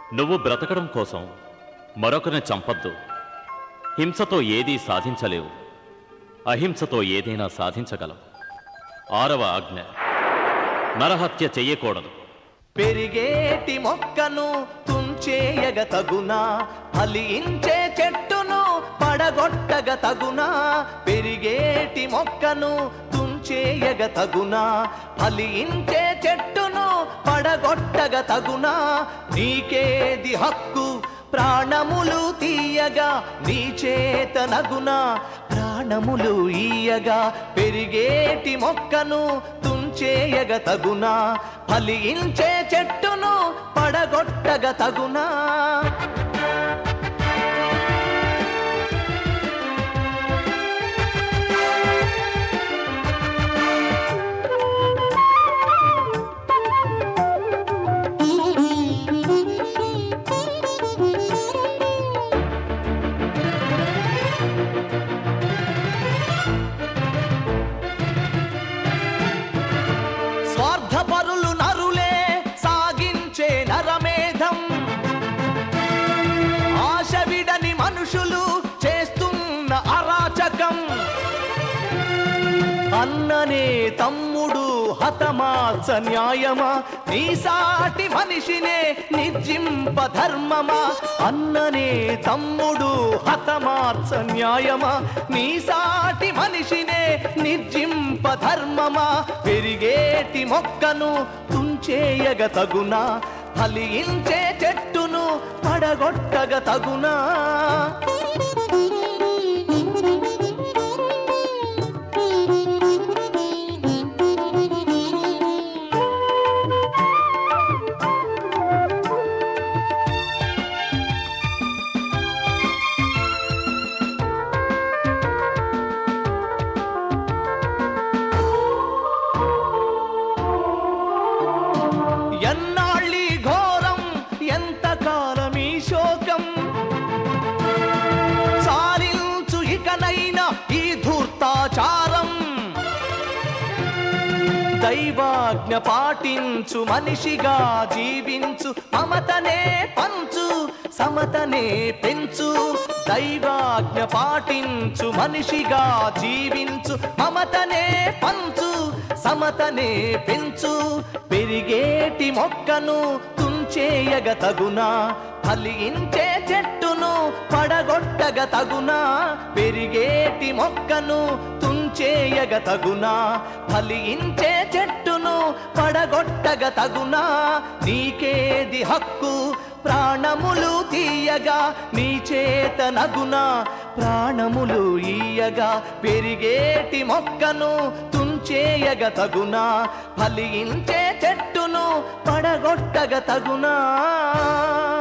నువ్వు బ్రతకడం కోసం మరొకరిని చంపద్దు హింసతో ఏదీ సాధించలేవు అహింసతో ఏదైనా సాధించగలవు ఆరవ ఆజ్ఞ నరహత్య చెయ్యకూడదు పెరిగేటి మొక్కను తుంచేయగ తగునా ఫలించే చెట్టును పడగొట్టగ తగునా పెరిగేటి మొక్కను తుంచేయగ తగునా ఫలించే చెట్టును పడగొట్టగ తగునా నీకేది హక్కు ప్రాణములు తీయగా నీ చేత నగునా ప్రాణములు ఈయగా పెరిగేటి మొక్కను తుంచేయగ తగునా ఫలించే చెట్టును పడగొట్టగ తగునా స్వార్థపరులు నరులే సాగించే నరమేధం ఆశ విడని మనుషులు చేస్తున్న అరాచకం అన్ననే తమ్ముడు హతమార్చ న్యాయమా నీ సాటి మనిషినే నిర్జింప ధర్మమా అన్ననే తమ్ముడు హతమార్చ న్యాయమా నీ సాటి మనిషినే నిర్జింప ధర్మమా పెరిగేటి మొక్కను తుంచేయగ తగునా ఫలించే చెట్టును పడగొట్టగ తగునా ఎన్నాళ్ళీ ఘోరం ఎంత కాలమీ శోకం సారించు ఇకనైనా ఈ ధూర్తాచారం దైవాజ్ఞ పాటించు మనిషిగా జీవించు మమతనే పంచు సమతనే పెంచు దైవాజ్ఞ పాటించు మనిషిగా జీవించు మమతనే పంచు సమతనే పెంచు పెరిగేటి మొక్కను తుంచేయగ తగునా ఫలించే చెట్టును పడగొట్టగ తగునా పెరిగేటి మొక్కను తుంచేయగ తగునా ఫలించే చెట్టును పడగొట్టగ తగునా నీకేది హక్కు ప్రాణములు తీయగా నీ చేత నగునా ప్రాణములు ఈయగా పెరిగేటి మొక్కను తుంచేయగ తగునా ఫలించే చెట్టును పడగొట్టగ తగునా